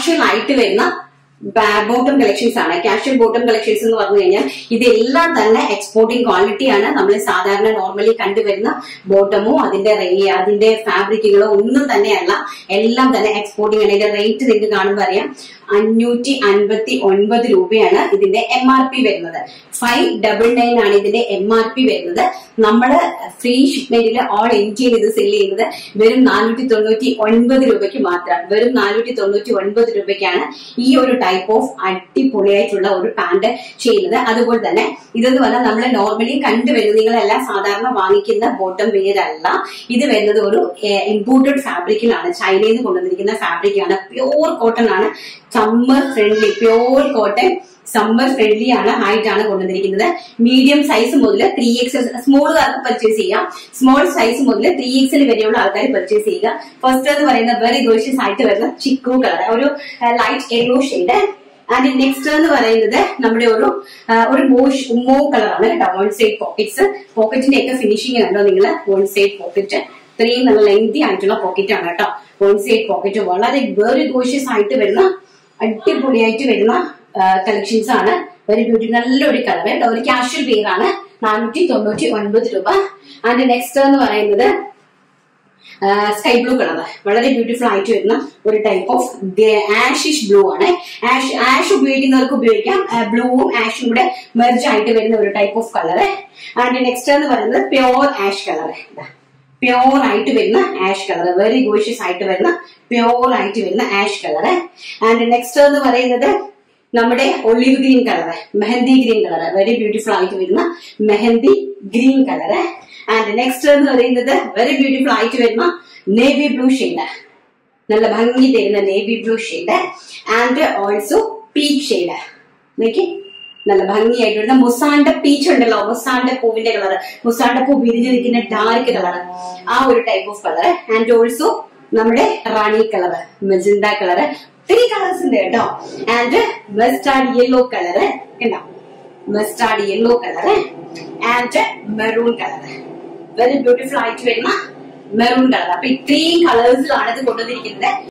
casual ആയിട്ട് വരുന്ന bottom collections ആണ് കാഷ്വൽ ബോട്ടം കളക്ഷൻസ് എന്ന് പറഞ്ഞു കഴിഞ്ഞാൽ ഇതെല്ലാം തന്നെ എക്സ്പോർട്ടിംഗ് ക്വാളിറ്റി ആണ് നമ്മൾ സാധാരണ നോർമലി കണ്ടുവരുന്ന ബോട്ടമോ അതിന്റെ റേ- അതിന്റെ ഫാബ്രിക്കുകളോ ഒന്നും തന്നെയല്ല എല്ലാം തന്നെ എക്സ്പോർട്ടിംഗ് ആണ് ഇതിന്റെ റേറ്റ് നിങ്ങൾക്ക് കാണുമ്പോൾ അറിയാം അഞ്ഞൂറ്റി അൻപത്തി ഒൻപത് രൂപയാണ് ഇതിന്റെ എം ആർ പി വരുന്നത് ഫൈവ് ഡബിൾ നയൻ ആണ് ഇതിന്റെ എം ആർ പി വരുന്നത് നമ്മള് ഫ്രീ ഷിപ്മെന്റിൽ ഓൾ ഇന്ത്യയിൽ ഇത് സെയിൽ ചെയ്യുന്നത് വെറും നാനൂറ്റി തൊണ്ണൂറ്റി ഒൻപത് രൂപയ്ക്ക് മാത്രം വെറും നാനൂറ്റി തൊണ്ണൂറ്റി ഒൻപത് രൂപയ്ക്കാണ് ഈ ഒരു ടൈപ്പ് ഓഫ് അടിപൊളിയായിട്ടുള്ള ഒരു പാന്റ് ചെയ്യുന്നത് അതുപോലെ തന്നെ ഇതെന്ന് പറഞ്ഞാൽ നമ്മൾ നോർമലി കണ്ടുവരുന്നത് നിങ്ങളെല്ലാം സാധാരണ വാങ്ങിക്കുന്ന ബോട്ടം വെയർ അല്ല ഇത് വരുന്നത് ഒരു ഇമ്പോർട്ടഡ് ഫാബ്രിക്കിലാണ് ചൈനയിൽ നിന്ന് കൊണ്ടുവന്നിരിക്കുന്ന ഫാബ്രിക്കാണ് പ്യോർ കോട്ടൺ ആണ് summer friendly pure cotton summer friendly ആണ് ആയിട്ടാണ് കൊണ്ടുവന്നിരിക്കുന്നത് മീഡിയം സൈസ് മുതൽ ത്രീ എക്സ് സ്മോളുകാർക്ക് പർച്ചേസ് ചെയ്യാം സ്മോൾ സൈസ് മുതൽ ത്രീ എക്സിൽ വരെയുള്ള ആൾക്കാർ പർച്ചേസ് ചെയ്യുക ഫസ്റ്റ് എന്ന് പറയുന്ന വെറി ഗോഷ്യസ് ആയിട്ട് വരുന്ന ചിക്കു കളർ ഒരു light yellow shade and next എന്ന് പറയുന്നത് നമ്മുടെ ഒരു ആ, ഒരു മോഷ് മോ കളറാണ് കേട്ടോ വൺ സൈഡ് പോക്കറ്റ്സ് പോക്കറ്റിന്റെ ഒക്കെ ഫിനിഷിംഗ് കണ്ടോ നിങ്ങൾ വൺ സൈഡ് പോക്കറ്റ് ഇത്രയും നല്ല ലെങ്തി ആയിട്ടുള്ള പോക്കറ്റ് ആണ് കേട്ടോ വൺ സൈഡ് പോക്കറ്റ് വളരെ വെറി ഗോഷ്യസ് ആയിട്ട് വരുന്ന അടിപൊളിയായിട്ട് വരുന്ന കളക്ഷൻസ് ആണ് വെരി ബ്യൂട്ടി നല്ലൊരു കളർ കേട്ടോ ഒരു കാഷ്വൽ വെയർ ആണ് നാനൂറ്റി തൊണ്ണൂറ്റി ഒൻപത് രൂപ ആൻഡ് നെക്സ്റ്റ് എന്ന് പറയുന്നത് സ്കൈ ബ്ലൂ കളർ വളരെ ബ്യൂട്ടിഫുൾ ആയിട്ട് വരുന്ന ഒരു ടൈപ്പ് ഓഫ് ആഷിഷ് ബ്ലൂ ആണ് ആഷ് ആഷ് ഉപയോഗിക്കുന്നവർക്ക് ഉപയോഗിക്കാം ബ്ലൂവും ആഷും കൂടെ മെർജ് ആയിട്ട് വരുന്ന ഒരു type of colour and next എന്ന് പറയുന്നത് പ്യോർ ആഷ് കളർ പ്യോർ ആയിട്ട് വരുന്ന ആഷ് കളർ വെരി ഗോഷ്യസ് ആയിട്ട് വരുന്ന പ്യോർ ആയിട്ട് വരുന്ന ആഷ് കളർ ആൻഡ് നെക്സ്റ്റ് എന്ന് പറയുന്നത് നമ്മുടെ olive green colour mehndi green colour very beautiful ആയിട്ട് വരുന്ന mehndi green colour and next എന്ന് പറയുന്നത് വെരി ബ്യൂട്ടിഫുൾ ആയിട്ട് വരുന്ന നേവി ബ്ലൂ ഷെയ്ഡ് നല്ല ഭംഗി തരുന്ന navy blue shade and also peach shade നോക്കി നല്ല ഭംഗിയായിട്ട് വരുന്ന മുസാണ്ട പീച്ച് ഉണ്ടല്ലോ മുസാണ്ട പൂവിന്റെ കളർ മുസാണ്ട പൂ വിരിഞ്ഞു നിൽക്കുന്ന ഡാർക്ക് കളർ ആ ഒരു type of colour and also നമ്മുടെ റാണി കളർ മെജന്ത കളർ ഒത്തിരി കളേഴ്സ് ഉണ്ട് കേട്ടോ ആൻഡ് മസ്റ്റാർഡ് യെല്ലോ കളർ കണ്ടോ mustard yellow colour and maroon colour very beautiful ആയിട്ട് വരുന്ന മെറൂൺ കളർ അപ്പൊ ഇത്രയും കളേഴ്സിലാണ് ഇത് കൊണ്ടുവന്നിരിക്കുന്നത്